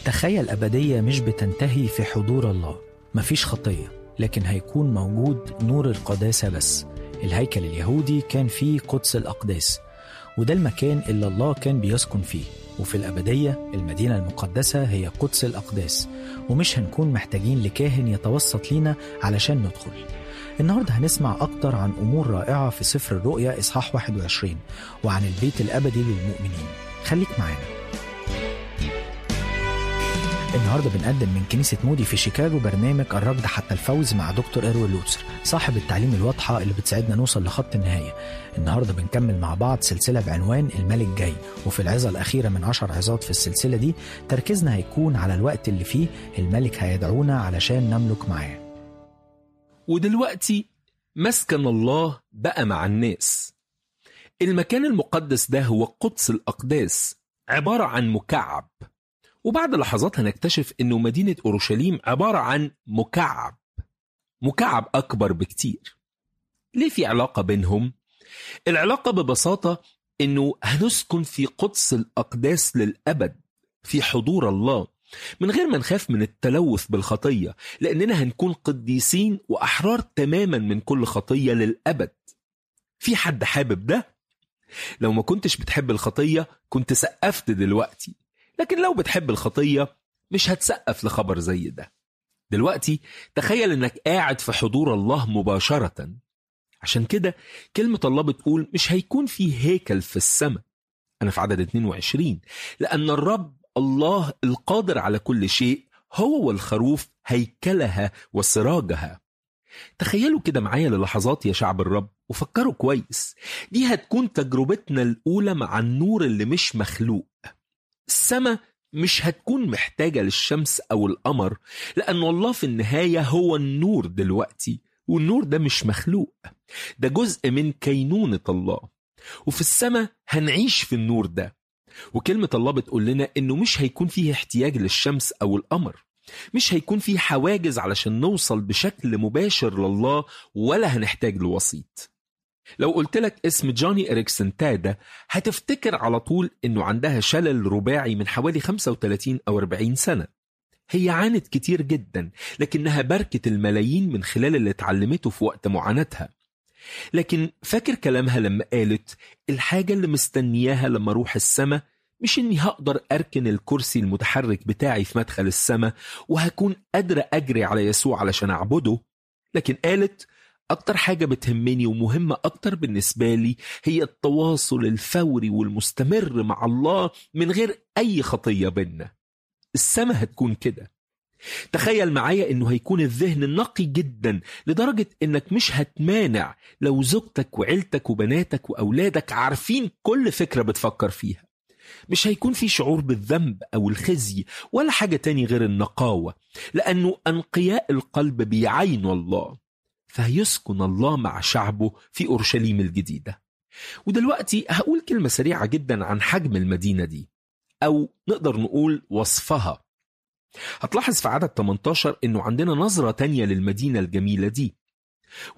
تخيل أبدية مش بتنتهي في حضور الله مفيش خطية لكن هيكون موجود نور القداسة بس الهيكل اليهودي كان فيه قدس الأقداس وده المكان اللي الله كان بيسكن فيه وفي الأبدية المدينة المقدسة هي قدس الأقداس ومش هنكون محتاجين لكاهن يتوسط لينا علشان ندخل النهاردة هنسمع أكتر عن أمور رائعة في سفر الرؤيا إصحاح 21 وعن البيت الأبدي للمؤمنين خليك معانا النهارده بنقدم من كنيسة مودي في شيكاغو برنامج الركض حتى الفوز مع دكتور إيروين لوتسر صاحب التعليم الواضحة اللي بتساعدنا نوصل لخط النهاية النهارده بنكمل مع بعض سلسلة بعنوان الملك جاي وفي العظة الأخيرة من عشر عظات في السلسلة دي تركيزنا هيكون على الوقت اللي فيه الملك هيدعونا علشان نملك معاه ودلوقتي مسكن الله بقى مع الناس المكان المقدس ده هو قدس الأقداس عبارة عن مكعب وبعد لحظات هنكتشف انه مدينة اورشليم عبارة عن مكعب مكعب اكبر بكتير ليه في علاقة بينهم؟ العلاقة ببساطة انه هنسكن في قدس الاقداس للابد في حضور الله من غير ما نخاف من التلوث بالخطية لاننا هنكون قديسين واحرار تماما من كل خطية للابد في حد حابب ده؟ لو ما كنتش بتحب الخطية كنت سقفت دلوقتي لكن لو بتحب الخطية مش هتسقف لخبر زي ده دلوقتي تخيل انك قاعد في حضور الله مباشرة عشان كده كلمة الله بتقول مش هيكون في هيكل في السماء أنا في عدد 22 لأن الرب الله القادر على كل شيء هو والخروف هيكلها وسراجها تخيلوا كده معايا للحظات يا شعب الرب وفكروا كويس دي هتكون تجربتنا الأولى مع النور اللي مش مخلوق السماء مش هتكون محتاجة للشمس أو القمر لأن الله في النهاية هو النور دلوقتي والنور ده مش مخلوق ده جزء من كينونة الله وفي السماء هنعيش في النور ده وكلمة الله بتقول لنا إنه مش هيكون فيه احتياج للشمس أو القمر مش هيكون فيه حواجز علشان نوصل بشكل مباشر لله ولا هنحتاج لوسيط لو قلت لك اسم جوني إريكسون تادا هتفتكر على طول إنه عندها شلل رباعي من حوالي 35 أو 40 سنة هي عانت كتير جدا لكنها بركت الملايين من خلال اللي اتعلمته في وقت معاناتها لكن فاكر كلامها لما قالت الحاجة اللي مستنياها لما اروح السما مش اني هقدر اركن الكرسي المتحرك بتاعي في مدخل السما وهكون قادرة اجري على يسوع علشان اعبده لكن قالت أكتر حاجة بتهمني ومهمة أكتر بالنسبة لي هي التواصل الفوري والمستمر مع الله من غير أي خطية بينا السما هتكون كده تخيل معايا انه هيكون الذهن نقي جدا لدرجة انك مش هتمانع لو زوجتك وعيلتك وبناتك واولادك عارفين كل فكرة بتفكر فيها مش هيكون في شعور بالذنب او الخزي ولا حاجة تاني غير النقاوة لانه انقياء القلب بيعينوا الله فهيسكن الله مع شعبه في اورشليم الجديده. ودلوقتي هقول كلمه سريعه جدا عن حجم المدينه دي او نقدر نقول وصفها. هتلاحظ في عدد 18 انه عندنا نظره تانية للمدينه الجميله دي.